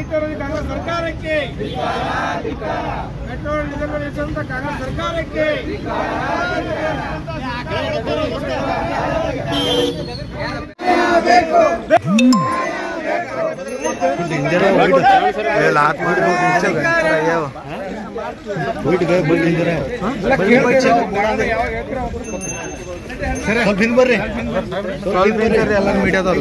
ರೈತ ವಿರೋಧಿ ಕಾಂಗ್ರೆಸ್ ಸರ್ಕಾರಕ್ಕೆ ಪೆಟ್ರೋಲ್ ಡೀಸೆಲ್ ಬೆಲೆ ಹೆಚ್ಚಿಸಿದಂತ ಕಾಂಗ್ರೆಸ್ ಸರ್ಕಾರಕ್ಕೆ ಸ್ವಲ್ಪ ಹಿಂದ್ ಬರ್ರಿ ಸ್ವಲ್ಪ ಹಿಂದ್ ಬರ್ರಿ ಎಲ್ಲ ಮೀಡಿಯಾದವ್ರು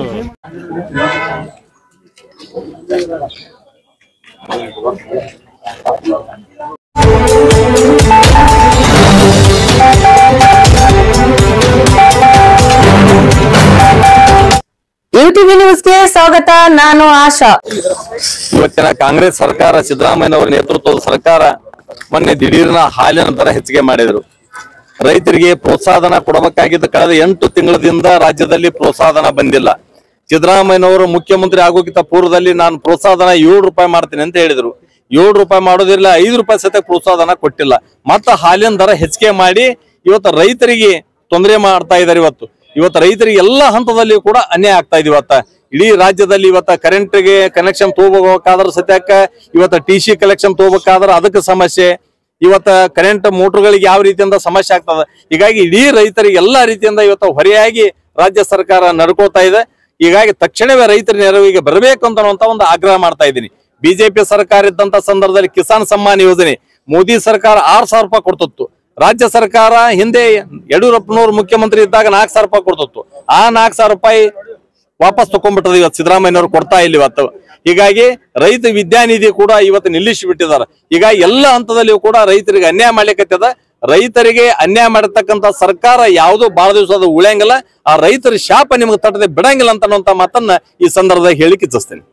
ಯುಟಿವಿ ನ್ಯೂಸ್ಗೆ ಸ್ವಾಗತ ನಾನು ಆಶಾ ಇವತ್ತಿನ ಕಾಂಗ್ರೆಸ್ ಸರ್ಕಾರ ಸಿದ್ದರಾಮಯ್ಯನವರ ನೇತೃತ್ವದ ಸರ್ಕಾರ ಮೊನ್ನೆ ದಿಢೀರ್ನ ಹಾಲಿನ ದರ ಹೆಚ್ಚಿಗೆ ಮಾಡಿದ್ರು ರೈತರಿಗೆ ಪ್ರೋತ್ಸಾಹನ ಕೊಡಬೇಕಾಗಿದ್ದ ಕಳೆದ ಎಂಟು ತಿಂಗಳದಿಂದ ರಾಜ್ಯದಲ್ಲಿ ಪ್ರೋತ್ಸಾಹನ ಬಂದಿಲ್ಲ ಸಿದ್ದರಾಮಯ್ಯನವರು ಮುಖ್ಯಮಂತ್ರಿ ಆಗೋಕ್ಕಿಂತ ಪೂರ್ವದಲ್ಲಿ ನಾನು ಪ್ರೋತ್ಸಾಹನ ಏಳು ರೂಪಾಯಿ ಮಾಡ್ತೀನಿ ಅಂತ ಹೇಳಿದ್ರು ಏಳು ರೂಪಾಯಿ ಮಾಡೋದಿಲ್ಲ ಐದು ರೂಪಾಯಿ ಸಹಿತ ಪ್ರೋತ್ಸಾಹನ ಕೊಟ್ಟಿಲ್ಲ ಮತ್ತ ಹಾಲಿನ ದರ ಹೆಚ್ಚಿಗೆ ಮಾಡಿ ಇವತ್ತು ರೈತರಿಗೆ ತೊಂದರೆ ಮಾಡ್ತಾ ಇದ್ದಾರೆ ಇವತ್ತು ಇವತ್ತು ರೈತರಿಗೆ ಎಲ್ಲ ಹಂತದಲ್ಲಿಯೂ ಕೂಡ ಅನ್ಯಾಯ ಆಗ್ತಾ ಇದೆ ಇವತ್ತ ಇಡೀ ರಾಜ್ಯದಲ್ಲಿ ಇವತ್ತ ಕರೆಂಟ್ಗೆ ಕನೆಕ್ಷನ್ ತಗೋಬೇಕಾದ್ರ ಸತ್ಯಕ್ಕ ಇವತ್ತ ಟಿ ಸಿ ಕಲೆಕ್ಷನ್ ತಗೋಬೇಕಾದ್ರ ಅದಕ್ಕೆ ಸಮಸ್ಯೆ ಇವತ್ತ ಕರೆಂಟ್ ಮೋಟರ್ಗಳಿಗೆ ಯಾವ ರೀತಿಯಿಂದ ಸಮಸ್ಯೆ ಆಗ್ತದ ಹೀಗಾಗಿ ಇಡೀ ರೈತರಿಗೆ ಎಲ್ಲಾ ರೀತಿಯಿಂದ ಇವತ್ತು ಹೊರೆಯಾಗಿ ರಾಜ್ಯ ಸರ್ಕಾರ ನಡ್ಕೋತಾ ಇದೆ ಹೀಗಾಗಿ ತಕ್ಷಣವೇ ರೈತರ ನೆರವಿಗೆ ಬರಬೇಕು ಅಂತ ಒಂದು ಆಗ್ರಹ ಮಾಡ್ತಾ ಇದ್ದೀನಿ ಬಿಜೆಪಿ ಸರ್ಕಾರ ಇದ್ದಂತ ಸಂದರ್ಭದಲ್ಲಿ ಕಿಸಾನ್ ಸಮ್ಮಾನ್ ಯೋಜನೆ ಮೋದಿ ಸರ್ಕಾರ ಆರ್ ಸಾವಿರ ರೂಪಾಯಿ ಕೊಡ್ತಿತ್ತು ರಾಜ್ಯ ಸರ್ಕಾರ ಹಿಂದೆ ಯಡಿಯೂರಪ್ಪನವರು ಮುಖ್ಯಮಂತ್ರಿ ಇದ್ದಾಗ ನಾಲ್ಕು ಸಾವಿರ ರೂಪಾಯಿ ಕೊಡ್ತಿತ್ತು ಆ ನಾಲ್ಕು ಸಾವಿರ ರೂಪಾಯಿ ವಾಪಸ್ ತಕೊಂಡ್ಬಿಟ್ಟದ ಇವತ್ತು ಸಿದ್ದರಾಮಯ್ಯನವರು ಕೊಡ್ತಾ ಇಲ್ಲ ಇವತ್ತು ಹೀಗಾಗಿ ರೈತ ವಿದ್ಯಾನಿಧಿ ಕೂಡ ಇವತ್ತು ನಿಲ್ಲಿಸಿ ಬಿಟ್ಟಿದ್ದಾರೆ ಹೀಗಾಗಿ ಎಲ್ಲ ಹಂತದಲ್ಲಿಯೂ ಕೂಡ ರೈತರಿಗೆ ಅನ್ಯಾಯ ಮಾಡ್ಲಿಕ್ಕತ್ತದ ರೈತರಿಗೆ ಅನ್ಯಾಯ ಮಾಡಿರ್ತಕ್ಕಂಥ ಸರ್ಕಾರ ಯಾವುದೋ ಬಹಳ ದಿವಸದ ಉಳಿಯಂಗಿಲ್ಲ ಆ ರೈತರ ಶಾಪ ನಿಮಗೆ ತಟ್ಟದೆ ಬಿಡಂಗಿಲ್ಲ ಅಂತ ಅನ್ನುವಂತ ಮಾತನ್ನ ಈ ಸಂದರ್ಭದಾಗ ಹೇಳಿಕ್ಕೆ ಇಚ್ಛಿಸ್ತೇನೆ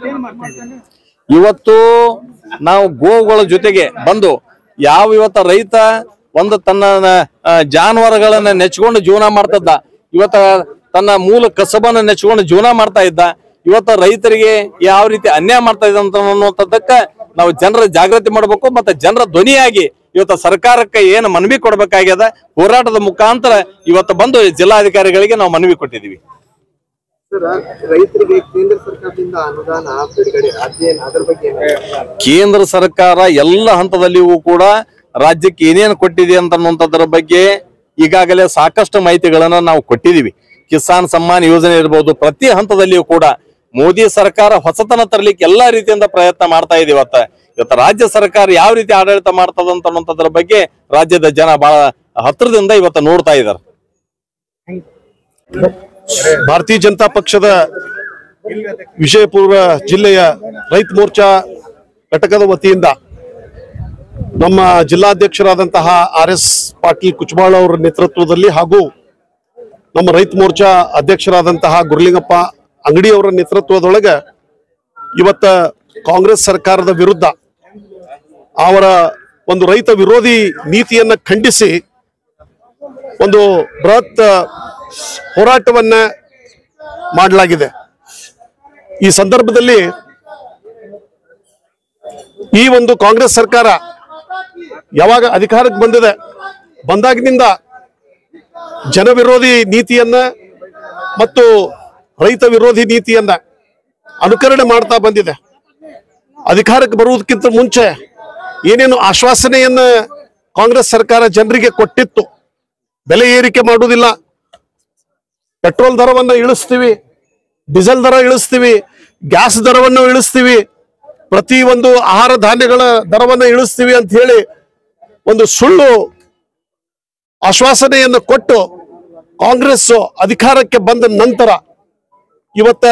ಇವತ್ತು ನಾವು ಗೋವುಗಳ ಜೊತೆಗೆ ಬಂದು ಯಾವ ಇವತ್ತ ರೈತ ಒಂದು ತನ್ನ ಆ, ಜಾನುವಾರುಗಳನ್ನ ನೆಚ್ಕೊಂಡು ಜೀವನ ಮಾಡ್ತದ್ದ ಇವತ್ತ ತನ್ನ ಮೂಲ ಕಸಬನ್ನ ನೆಚ್ಕೊಂಡು ಜೀವನ ಮಾಡ್ತಾ ಇದ್ದ ಇವತ್ತ ರೈತರಿಗೆ ಯಾವ ರೀತಿ ಅನ್ಯಾಯ ಮಾಡ್ತಾ ಇದ್ದ ಅಂತ ಅನ್ನುವಂಥದ್ದಕ್ಕ ನಾವು ಜನರ ಜಾಗೃತಿ ಮಾಡಬೇಕು ಮತ್ತೆ ಜನರ ಧ್ವನಿಯಾಗಿ ಇವತ್ತು ಸರ್ಕಾರಕ್ಕೆ ಏನು ಮನವಿ ಕೊಡ್ಬೇಕಾಗ್ಯದ ಹೋರಾಟದ ಮುಖಾಂತರ ಇವತ್ತು ಬಂದು ಜಿಲ್ಲಾಧಿಕಾರಿಗಳಿಗೆ ನಾವು ಮನವಿ ಕೊಟ್ಟಿದ್ದೀವಿ ಸರ್ ರೈತರಿಗೆ ಕೇಂದ್ರ ಸರ್ಕಾರದಿಂದ ಅನುದಾನ ಬಿಡುಗಡೆ ಅದೇನ್ ಅದ್ರ ಬಗ್ಗೆ ಏನ್ ಹೇಳ್ತೀರಾ? ಕೇಂದ್ರ ಸರ್ಕಾರ ಎಲ್ಲ ಹಂತದಲ್ಲಿಯೂ ಕೂಡ ರಾಜ್ಯಕ್ಕೆ ಏನೇನು ಕೊಟ್ಟಿದೆ ಅಂತ ಅನ್ನುವಂಥದ್ರ ಬಗ್ಗೆ ಈಗಾಗಲೇ ಸಾಕಷ್ಟು ಮಾಹಿತಿಗಳನ್ನ ನಾವು ಕೊಟ್ಟಿದೀವಿ ಕಿಸಾನ್ ಸಮ್ಮಾನ್ ಯೋಜನೆ ಇರ್ಬೋದು ಪ್ರತಿ ಹಂತದಲ್ಲಿಯೂ ಕೂಡ ಮೋದಿ ಸರ್ಕಾರ ಹೊಸತನ ತರಲಿಕ್ಕೆ ಎಲ್ಲಾ ರೀತಿಯಿಂದ ಪ್ರಯತ್ನ ಮಾಡ್ತಾ ಇದೆ ಇವತ್ತ ಇವತ್ತು ರಾಜ್ಯ ಸರ್ಕಾರ ಯಾವ ರೀತಿ ಆಡಳಿತ ಮಾಡ್ತದ ಅಂತ ಅನ್ನುವಂಥದ್ರ ಬಗ್ಗೆ ರಾಜ್ಯದ ಜನ ಬಹಳ ಹತ್ರದಿಂದ ಇವತ್ತು ನೋಡ್ತಾ ಇದ್ದಾರೆ ಭಾರತೀಯ ಜನತಾ ಪಕ್ಷದ ವಿಜಯಪುರ ಜಿಲ್ಲೆಯ ರೈತ ಮೋರ್ಚಾ ಘಟಕದ ವತಿಯಿಂದ ನಮ್ಮ ಜಿಲ್ಲಾಧ್ಯಕ್ಷರಾದಂತಹ ಆರ್ ಎಸ್ ಪಾಟೀಲ್ ಕುಚಬಾಳ್ ಅವರ ನೇತೃತ್ವದಲ್ಲಿ ಹಾಗೂ ನಮ್ಮ ರೈತ ಮೋರ್ಚಾ ಅಧ್ಯಕ್ಷರಾದಂತಹ ಗುರುಲಿಂಗಪ್ಪ ಅಂಗಡಿ ಅವರ ನೇತೃತ್ವದೊಳಗೆ ಇವತ್ತ ಕಾಂಗ್ರೆಸ್ ಸರ್ಕಾರದ ವಿರುದ್ಧ ಅವರ ಒಂದು ರೈತ ವಿರೋಧಿ ನೀತಿಯನ್ನ ಖಂಡಿಸಿ ಒಂದು ಬೃಹತ್ ಹೋರಾಟವನ್ನ ಮಾಡಲಾಗಿದೆ ಈ ಸಂದರ್ಭದಲ್ಲಿ ಈ ಒಂದು ಕಾಂಗ್ರೆಸ್ ಸರ್ಕಾರ ಯಾವಾಗ ಅಧಿಕಾರಕ್ಕೆ ಬಂದಿದೆ ಬಂದಾಗಿನಿಂದ ಜನವಿರೋಧಿ ನೀತಿಯನ್ನ ಮತ್ತು ರೈತ ವಿರೋಧಿ ನೀತಿಯನ್ನ ಅನುಕರಣೆ ಮಾಡ್ತಾ ಬಂದಿದೆ ಅಧಿಕಾರಕ್ಕೆ ಬರುವುದಕ್ಕಿಂತ ಮುಂಚೆ ಏನೇನು ಆಶ್ವಾಸನೆಯನ್ನ ಕಾಂಗ್ರೆಸ್ ಸರ್ಕಾರ ಜನರಿಗೆ ಕೊಟ್ಟಿತ್ತು ಬೆಲೆ ಏರಿಕೆ ಮಾಡುವುದಿಲ್ಲ ಪೆಟ್ರೋಲ್ ದರವನ್ನ ಇಳಿಸ್ತೀವಿ ಡೀಸೆಲ್ ದರ ಇಳಿಸ್ತೀವಿ ಗ್ಯಾಸ್ ದರವನ್ನು ಇಳಿಸ್ತೀವಿ ಪ್ರತಿ ಒಂದು ಆಹಾರ ಧಾನ್ಯಗಳ ದರವನ್ನ ಇಳಿಸ್ತೀವಿ ಅಂತ ಹೇಳಿ ಒಂದು ಸುಳ್ಳು ಆಶ್ವಾಸನೆಯನ್ನು ಕೊಟ್ಟು ಕಾಂಗ್ರೆಸ್ ಅಧಿಕಾರಕ್ಕೆ ಬಂದ ನಂತರ ಇವತ್ತ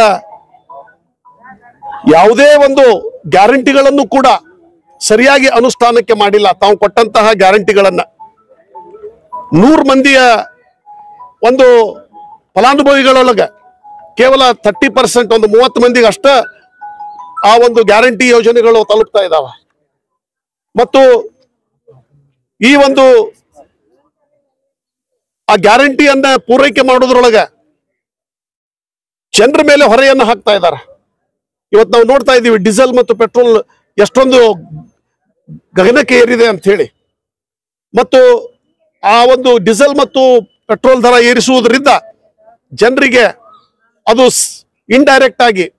ಯಾವುದೇ ಒಂದು ಗ್ಯಾರಂಟಿಗಳನ್ನು ಕೂಡ ಸರಿಯಾಗಿ ಅನುಷ್ಠಾನಕ್ಕೆ ಮಾಡಿಲ್ಲ ತಾವು ಕೊಟ್ಟಂತಹ ಗ್ಯಾರಂಟಿಗಳನ್ನ ನೂರು ಮಂದಿಯ ಒಂದು ಫಲಾನುಭವಿಗಳೊಳಗೆ ಕೇವಲ ಥರ್ಟಿ ಪರ್ಸೆಂಟ್ ಒಂದು ಮೂವತ್ತು ಮಂದಿಗೆ ಅಷ್ಟ ಆ ಒಂದು ಗ್ಯಾರಂಟಿ ಯೋಜನೆಗಳು ತಲುಪ್ತಾ ಇದಾವ ಮತ್ತು ಈ ಒಂದು ಆ ಗ್ಯಾರಂಟಿಯನ್ನ ಪೂರೈಕೆ ಮಾಡೋದ್ರೊಳಗೆ ಜನರ ಮೇಲೆ ಹೊರೆಯನ್ನು ಹಾಕ್ತಾ ಇದ್ದಾರೆ ಇವತ್ತು ನಾವು ನೋಡ್ತಾ ಇದ್ದೀವಿ ಡೀಸೆಲ್ ಮತ್ತು ಪೆಟ್ರೋಲ್ ಎಷ್ಟೊಂದು ಗಗನಕ್ಕೆ ಏರಿದೆ ಅಂತ ಹೇಳಿ ಮತ್ತು ಆ ಒಂದು ಡೀಸೆಲ್ ಮತ್ತು ಪೆಟ್ರೋಲ್ ದರ ಏರಿಸುವುದರಿಂದ ಜನರಿಗೆ ಅದು ಇಂಡೈರೆಕ್ಟ್ ಆಗಿ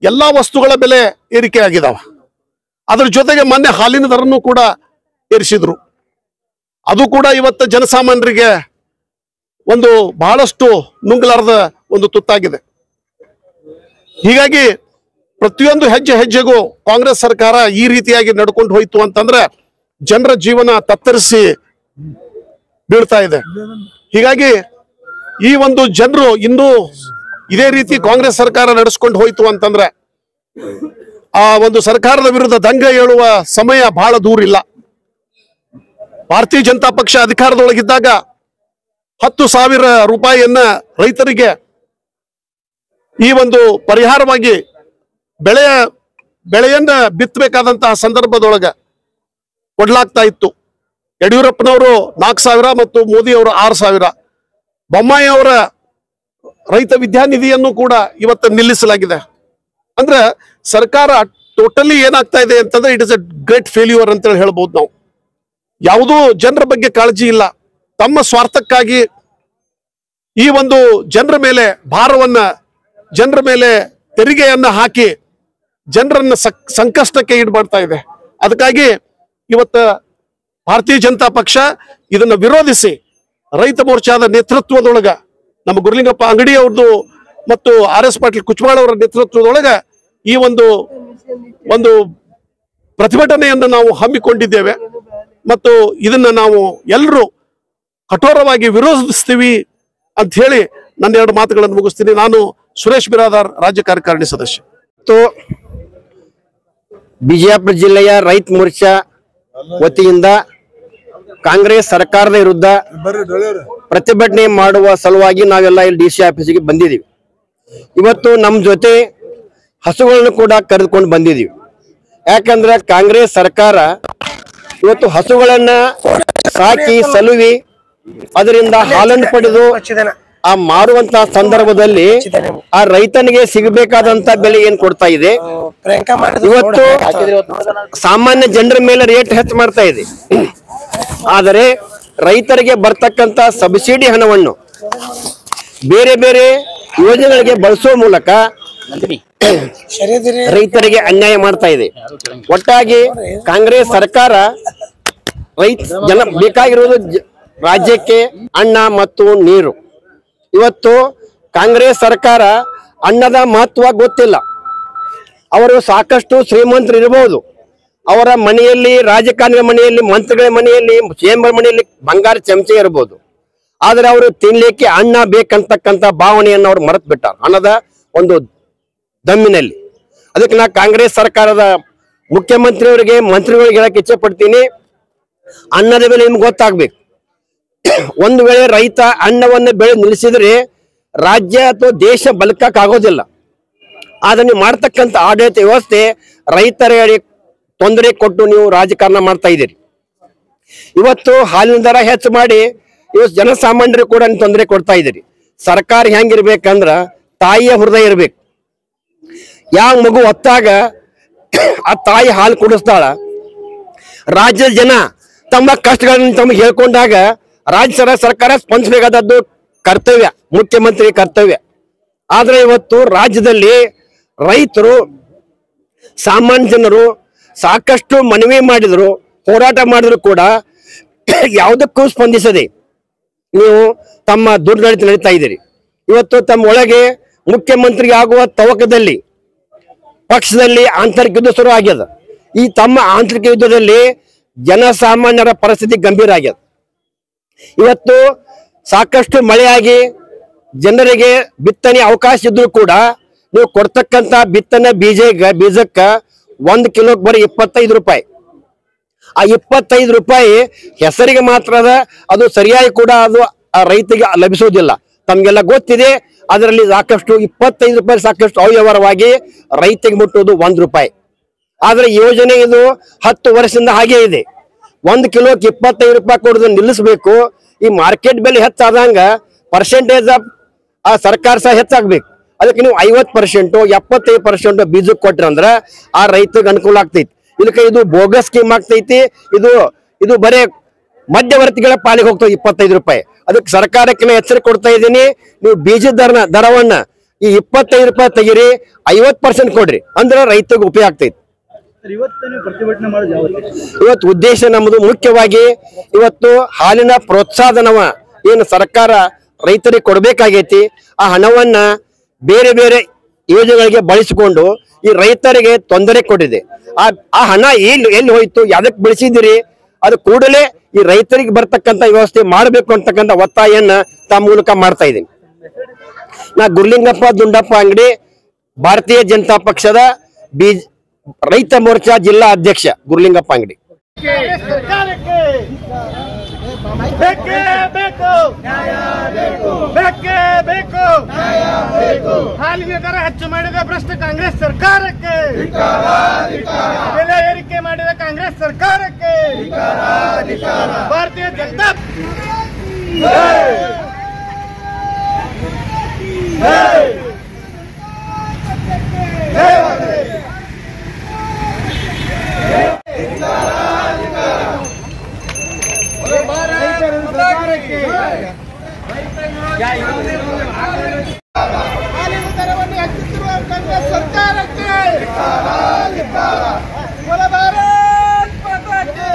ಎಲ್ಲಾ ವಸ್ತುಗಳ ಬೆಲೆ ಏರಿಕೆ ಆಗಿದಾವ ಅದ್ರ ಜೊತೆಗೆ ಮೊನ್ನೆ ಹಾಲಿನ ದರನು ಕೂಡ ಏರಿಸಿದ್ರು ಅದು ಕೂಡ ಇವತ್ತು ಜನಸಾಮಾನ್ಯರಿಗೆ ಒಂದು ಬಹಳಷ್ಟು ನುಂಗಲಾರದ ಒಂದು ತುತ್ತಾಗಿದೆ ಹೀಗಾಗಿ ಪ್ರತಿಯೊಂದು ಹೆಜ್ಜೆ ಹೆಜ್ಜೆಗೂ ಕಾಂಗ್ರೆಸ್ ಸರ್ಕಾರ ಈ ರೀತಿಯಾಗಿ ನಡ್ಕೊಂಡು ಹೋಯ್ತು ಅಂತಂದ್ರೆ ಜನರ ಜೀವನ ತತ್ತರಿಸಿ ಬೀಳ್ತಾ ಇದೆ ಹೀಗಾಗಿ ಈ ಒಂದು ಜನರು ಇನ್ನೂ ಇದೇ ರೀತಿ ಕಾಂಗ್ರೆಸ್ ಸರ್ಕಾರ ನಡೆಸ್ಕೊಂಡು ಹೋಯ್ತು ಅಂತಂದ್ರೆ ಆ ಒಂದು ಸರ್ಕಾರದ ವಿರುದ್ಧ ದಂಗೆ ಏಳುವ ಸಮಯ ಬಹಳ ದೂರ ಇಲ್ಲ ಭಾರತೀಯ ಜನತಾ ಪಕ್ಷ ಅಧಿಕಾರದೊಳಗಿದ್ದಾಗ ಹತ್ತು ಸಾವಿರ ರೂಪಾಯಿಯನ್ನ ರೈತರಿಗೆ ಈ ಒಂದು ಪರಿಹಾರವಾಗಿ ಬೆಳೆಯ ಬೆಳೆಯನ್ನ ಬಿತ್ತಬೇಕಾದಂತಹ ಸಂದರ್ಭದೊಳಗ ಕೊಡ್ಲಾಗ್ತಾ ಇತ್ತು ಯಡಿಯೂರಪ್ಪನವರು ನಾಲ್ಕು ಸಾವಿರ ಮತ್ತು ಮೋದಿ ಅವರು ಆರು ಸಾವಿರ ಬೊಮ್ಮಾಯಿ ಅವರ ರೈತ ವಿದ್ಯಾನಿಧಿಯನ್ನು ಕೂಡ ಇವತ್ತು ನಿಲ್ಲಿಸಲಾಗಿದೆ ಅಂದ್ರೆ ಸರ್ಕಾರ ಟೋಟಲಿ ಏನಾಗ್ತಾ ಇದೆ ಅಂತಂದ್ರೆ it is a great failure ಅಂತೇಳಿ ಹೇಳ್ಬೋದು ನಾವು ಯಾವುದೂ ಜನರ ಬಗ್ಗೆ ಕಾಳಜಿ ಇಲ್ಲ ತಮ್ಮ ಸ್ವಾರ್ಥಕ್ಕಾಗಿ ಈ ಒಂದು ಜನರ ಮೇಲೆ ಭಾರವನ್ನ ಜನರ ಮೇಲೆ ತೆರಿಗೆಯನ್ನ ಹಾಕಿ ಜನರನ್ನ ಸಕ್- ಸಂಕಷ್ಟಕ್ಕೆ ಈಡ್ಮಾಡ್ತಾ ಇದೆ ಅದಕ್ಕಾಗಿ ಇವತ್ತ ಭಾರತೀಯ ಜನತಾ ಪಕ್ಷ ಇದನ್ನ ವಿರೋಧಿಸಿ ರೈತ ಮೋರ್ಚಾದ ನೇತೃತ್ವದೊಳಗ ನಮ್ಮ ಗುರುಲಿಂಗಪ್ಪ ಅಂಗಡಿ ಅವ್ರದ್ದು ಮತ್ತು ಆರ್ ಎಸ್ ಪಾಟೀಲ್ ಕುಚ್ಮಾಳ್ ಅವರ ನೇತೃತ್ವದೊಳಗ ಈ ಒಂದು ಒಂದು ಪ್ರತಿಭಟನೆಯನ್ನು ನಾವು ಹಮ್ಮಿಕೊಂಡಿದ್ದೇವೆ ಮತ್ತು ಇದನ್ನ ನಾವು ಎಲ್ಲರೂ ಕಠೋರವಾಗಿ ವಿರೋಧಿಸ್ತೀವಿ ಅಂತ ಹೇಳಿ ನನ್ನ ಎರಡು ಮಾತುಗಳನ್ನು ಮುಗಿಸ್ತೀನಿ ನಾನು ಸುರೇಶ್ ಬಿರಾದಾರ್ ರಾಜ್ಯ ಕಾರ್ಯಕಾರಿಣಿ ಸದಸ್ಯ ಮತ್ತು ಬಿಜಾಪುರ ಜಿಲ್ಲೆಯ ರೈತ ಮೋರ್ಚಾ ವತಿಯಿಂದ ಕಾಂಗ್ರೆಸ್ ಸರ್ಕಾರದ ವಿರುದ್ಧ ಪ್ರತಿಭಟನೆ ಮಾಡುವ ಸಲುವಾಗಿ ನಾವೆಲ್ಲ ಇಲ್ಲಿ ಡಿ ಸಿ ಆಫೀಸಿಗೆ ಬಂದಿದ್ದೀವಿ ಇವತ್ತು ನಮ್ಮ ಜೊತೆ ಹಸುಗಳನ್ನು ಕೂಡ ಕರೆದುಕೊಂಡು ಬಂದಿದ್ದೀವಿ ಯಾಕಂದ್ರೆ ಕಾಂಗ್ರೆಸ್ ಸರ್ಕಾರ ಇವತ್ತು ಹಸುಗಳನ್ನ ಸಾಕಿ ಸಲುವಿ ಅದರಿಂದ ಹಾಲನ್ನು ಪಡೆದು ಆ ಮಾರುವಂತ ಸಂದರ್ಭದಲ್ಲಿ ಆ ರೈತನಿಗೆ ಸಿಗಬೇಕಾದಂತ ಬೆಲೆ ಏನ್ ಕೊಡ್ತಾ ಇದೆ ಇವತ್ತು ಸಾಮಾನ್ಯ ಜನರ ಮೇಲೆ ರೇಟ್ ಹೆಚ್ಚು ಮಾಡ್ತಾ ಇದೆ ಆದರೆ ರೈತರಿಗೆ ಬರ್ತಕ್ಕಂತ ಸಬ್ಸಿಡಿ ಹಣವನ್ನು ಬೇರೆ ಬೇರೆ ಯೋಜನೆಗಳಿಗೆ ಬಳಸುವ ಮೂಲಕ ರೈತರಿಗೆ ಅನ್ಯಾಯ ಮಾಡ್ತಾ ಇದೆ ಒಟ್ಟಾಗಿ ಕಾಂಗ್ರೆಸ್ ಸರ್ಕಾರ ರೈತ ಜನ ಬೇಕಾಗಿರುವುದು ಜ- ರಾಜ್ಯಕ್ಕೆ ಅನ್ನ ಮತ್ತು ನೀರು ಇವತ್ತು ಕಾಂಗ್ರೆಸ್ ಸರ್ಕಾರ ಅನ್ನದ ಮಹತ್ವ ಗೊತ್ತಿಲ್ಲ ಅವರು ಸಾಕಷ್ಟು ಶ್ರೀಮಂತರು ಇರಬಹುದು ಅವರ ಮನೆಯಲ್ಲಿ ರಾಜಕಾರಣಿಗಳ ಮನೆಯಲ್ಲಿ ಮಂತ್ರಿಗಳ ಮನೆಯಲ್ಲಿ ಚೇಂಬರ್ ಮನೆಯಲ್ಲಿ ಬಂಗಾರ ಚಮಚೆ ಇರಬಹುದು ಆದ್ರೆ ಅವರು ತಿನ್ಲಿಕ್ಕೆ ಅನ್ನ ಬೇಕಂತಕ್ಕಂತ ಭಾವನೆಯನ್ನು ಅವ್ರು ಮರೆತು ಬಿಟ್ಟಾರ ಅನ್ನದ ಒಂದು ದಮ್ಮಿನಲ್ಲಿ ಅದಕ್ಕೆ ನಾ ಕಾಂಗ್ರೆಸ್ ಸರ್ಕಾರದ ಮುಖ್ಯಮಂತ್ರಿಯವರಿಗೆ ಮಂತ್ರಿಗಳಿಗೆ ಹೇಳಕ್ ಇಚ್ಛೆ ಪಡ್ತೀನಿ ಅನ್ನದ ಬೆಲೆ ನಿಮ್ಗೆ ಗೊತ್ತಾಗ್ಬೇಕು ಒಂದು ವೇಳೆ ರೈತ ಅನ್ನವನ್ನು ಬೆಳೆ ನಿಲ್ಲಿಸಿದ್ರೆ ರಾಜ್ಯ ಅಥವಾ ದೇಶ ಬದುಕಕ್ ಆಗೋದಿಲ್ಲ ಆದ್ರೆ ನೀವು ಮಾಡ್ತಕ್ಕಂಥ ಆಡಳಿತ ವ್ಯವಸ್ಥೆ ರೈತರಿಗೆ ತೊಂದರೆ ಕೊಟ್ಟು ನೀವು ರಾಜಕಾರಣ ಮಾಡ್ತಾ ಇದ್ದೀರಿ ಇವತ್ತು ಹಾಲಿನ ದರ ಹೆಚ್ಚು ಮಾಡಿ ಇವತ್ತು ಜನಸಾಮಾನ್ಯರು ಕೂಡ ನೀವು ತೊಂದರೆ ಕೊಡ್ತಾ ಇದ್ದೀರಿ ಸರ್ಕಾರ ಹೆಂಗಿರ್ಬೇಕಂದ್ರ ತಾಯಿಯ ಹೃದಯ ಇರ್ಬೇಕು ಯಾವ ಮಗು ಹೊತ್ತಾಗ ಆ ತಾಯಿ ಹಾಲು ಕುಡಿಸ್ತಾಳ ರಾಜ್ಯದ ಜನ ತಮ್ಮ ಕಷ್ಟಗಳನ್ನು ತಮಗೆ ಹೇಳ್ಕೊಂಡಾಗ ರಾಜ್ಯ ಸರ- ಸರ್ಕಾರ ಸ್ಪಂದಿಸಬೇಕಾದದ್ದು ಕರ್ತವ್ಯ ಮುಖ್ಯಮಂತ್ರಿ ಕರ್ತವ್ಯ ಆದ್ರೆ ಇವತ್ತು ರಾಜ್ಯದಲ್ಲಿ ರೈತರು ಸಾಮಾನ್ಯ ಜನರು ಸಾಕಷ್ಟು ಮನವಿ ಮಾಡಿದ್ರು ಹೋರಾಟ ಮಾಡಿದ್ರು ಕೂಡ ಯಾವುದಕ್ಕೂ ಸ್ಪಂದಿಸದೆ ನೀವು ತಮ್ಮ ದುರ್ನಡತೆ ನಡೀತಾ ಇದ್ದೀರಿ ಇವತ್ತು ತಮ್ಮ ಒಳಗೆ ಮುಖ್ಯಮಂತ್ರಿ ಆಗುವ ತವಕದಲ್ಲಿ ಪಕ್ಷದಲ್ಲಿ ಆಂತರಿಕ ಯುದ್ಧ ಶುರು ಆಗ್ಯದ ಈ ತಮ್ಮ ಆಂತರಿಕ ಯುದ್ಧದಲ್ಲಿ ಜನಸಾಮಾನ್ಯರ ಪರಿಸ್ಥಿತಿ ಗಂಭೀರ ಆಗ್ಯದ ಇವತ್ತು ಸಾಕಷ್ಟು ಮಳೆಯಾಗಿ ಜನರಿಗೆ ಬಿತ್ತನೆ ಅವಕಾಶ ಇದ್ರೂ ಕೂಡ ನೀವು ಕೊಡ್ತಕ್ಕಂತ ಬಿತ್ತನೆ ಬೀಜ ಬೀಜಕ್ಕ ಒಂದ್ ಕಿಲೋಕ್ ಬರೀ ಇಪ್ಪತ್ತೈದು ರೂಪಾಯಿ ಆ ಇಪ್ಪತ್ತೈದು ರೂಪಾಯಿ ಹೆಸರಿಗೆ ಮಾತ್ರ ಅದ ಅದು ಸರಿಯಾಗಿ ಕೂಡ ಅದು ಆ ರೈತಿಗೆ ಲಭಿಸುವುದಿಲ್ಲ ತಮ್ಗೆಲ್ಲ ಗೊತ್ತಿದೆ ಅದರಲ್ಲಿ ಸಾಕಷ್ಟು ಇಪ್ಪತ್ತೈದು ರೂಪಾಯಿ ಸಾಕಷ್ಟು ಅವ್ಯವಹಾರವಾಗಿ ರೈತಿಗೆ ಮುಟ್ಟುವುದು ಒಂದ್ ರೂಪಾಯಿ ಆದ್ರೆ ಯೋಜನೆ ಇದು ಹತ್ತು ವರ್ಷದಿಂದ ಹಾಗೆ ಇದೆ ಒಂದ್ ಕಿಲೋಕ್ಕೆ ಇಪ್ಪತ್ತೈದು ರೂಪಾಯಿ ಕೊಡೋದು ನಿಲ್ಲಿಸಬೇಕು ಈ ಮಾರ್ಕೆಟ್ ಬೆಲೆ ಹೆಚ್ಚಾದಂಗ ಪರ್ಸೆಂಟೇಜ್ ಆಫ್ ಆ ಸರ್ಕಾರ ಸಹ ಹೆಚ್ಚಾಗ್ಬೇಕು ಅದಕ್ಕೆ ನೀವು ಐವತ್ ಪರ್ಸೆಂಟು ಎಪ್ಪತ್ತೈದು ಪರ್ಸೆಂಟ್ ಬೀಜಕ್ಕೆ ಕೊಟ್ರಿ ಅಂದ್ರ ಆ ರೈತರಿಗೆ ಅನುಕೂಲ ಆಗ್ತೈತಿ ಇದಕ್ಕೆ ಇದು ಬೋಗಸ್ ಸ್ಕೀಮ್ ಆಗ್ತೈತಿ ಇದು ಇದು ಬರೇ ಮಧ್ಯವರ್ತಿಗಳ ಪಾಲಿಗೆ ಹೋಗ್ತದೆ ಇಪ್ಪತ್ತೈದು ರೂಪಾಯಿ ಅದಕ್ಕೆ ಸರ್ಕಾರಕ್ಕೆ ನಾನು ಎಚ್ಚರಿಕೆ ಕೊಡ್ತಾ ಇದ್ದೀನಿ ನೀವು ಬೀಜದ ದರನ ದರವನ್ನ ಈ ಇಪ್ಪತ್ತೈದು ರೂಪಾಯಿ ತೆಗೀರಿ ಐವತ್ ಪರ್ಸೆಂಟ್ ಕೊಡ್ರಿ ಅಂದ್ರೆ ರೈತರಿಗೆ ಉಪಯೋಗ ಆಗ್ತೈತಿ ಇವತ್ತು ಉದ್ದೇಶ ನಮ್ಮದು ಮುಖ್ಯವಾಗಿ ಇವತ್ತು ಹಾಲಿನ ಪ್ರೋತ್ಸಾಹನವ ಏನು ಸರ್ಕಾರ ರೈತರಿಗೆ ಕೊಡಬೇಕಾಗೈತಿ ಆ ಹಣವನ್ನ ಬೇರೆ ಬೇರೆ ಯೋಜನೆಗಳಿಗೆ ಬಳಸಿಕೊಂಡು ಈ ರೈತರಿಗೆ ತೊಂದರೆ ಕೊಟ್ಟಿದೆ ಆ ಆ ಹಣ ಎಲ್ಲಿ ಎಲ್ಲಿ ಹೋಯ್ತು ಯಾವ್ದಕ್ಕೆ ಬಳಸಿದಿರಿ ಅದು ಕೂಡಲೇ ಈ ರೈತರಿಗೆ ಬರ್ತಕ್ಕಂಥ ವ್ಯವಸ್ಥೆ ಮಾಡಬೇಕು ಅಂತಕ್ಕಂಥ ಒತ್ತಾಯನ್ನ ತಮ್ಮ ಮೂಲಕ ಮಾಡ್ತಾ ಇದ್ದೀನಿ ನಾ ಗುರ್ಲಿಂಗಪ್ಪ ದುಂಡಪ್ಪ ಅಂಗಡಿ ಭಾರತೀಯ ಜನತಾ ಪಕ್ಷದ ಬೀಜ ರೈತ ಮೋರ್ಚಾ ಜಿಲ್ಲಾ ಅಧ್ಯಕ್ಷ ಗುರ್ಲಿಂಗಪ್ಪ ಅಂಗಡಿ ಸರ್ಕಾರಕ್ಕೆ ಬೇಕೇ ಬೇಕು ಬೇಕೇ ಬೇಕು ಹಾಲಿನ ದರ ಹೆಚ್ಚು ಮಾಡಿದ ಭ್ರಷ್ಟ ಕಾಂಗ್ರೆಸ್ ಸರ್ಕಾರಕ್ಕೆ ಬೆಲೆ ಏರಿಕೆ ಮಾಡಿದ ಕಾಂಗ್ರೆಸ್ ಸರ್ಕಾರಕ್ಕೆ ಭಾರತೀಯ ಜನತಾ ಸರ್ಕಾರಕ್ಕೆ ಹಾಲಿನ ದರವನ್ನು ಹೆಚ್ಚಿಸಿರುವ ಕಾಂಗ್ರೆಸ್ ಸರ್ಕಾರಕ್ಕೆ बोल भारत माता की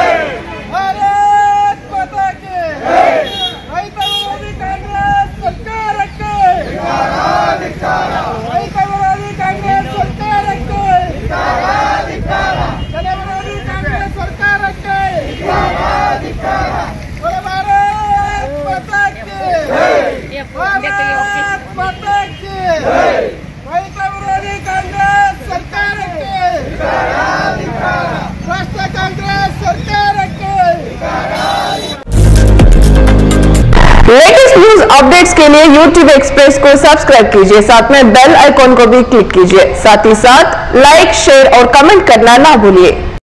भारत माता की ರೈತ ವಿರೋಧಿ ಕಾಂಗ್ರೆಸ್ ಸರ್ಕಾರಕ್ಕೆ ರೈತ ವಿರೋಧಿ ಕಾಂಗ್ರೆಸ್ ಸರ್ಕಾರಕ್ಕೆ ಜನ ವಿರೋಧಿ ಕಾಂಗ್ರೆಸ್ ಸರ್ಕಾರಕ್ಕೆ बोल भारत माता की ಭಾರತ್ ಮಾತಾ ಕಿ ರೈತ ವಿರೋಧಿ ಕಾಂಗ್ರೆಸ್ ಸರ್ಕಾರಕ್ಕೆ ರಾಷ್ಟ್ರ ಕಾಂಗ್ರೆಸ್ ಸರ್ಕಾರಕ್ಕೆ लेटेस्ट न्यूज अपडेट्स के लिए YouTube एक्सप्रेस को सब्सक्राइब कीजिए साथ में बेल आइकॉन को भी क्लिक कीजिए साथ ही साथ लाइक शेयर और कमेंट करना ना भूलिए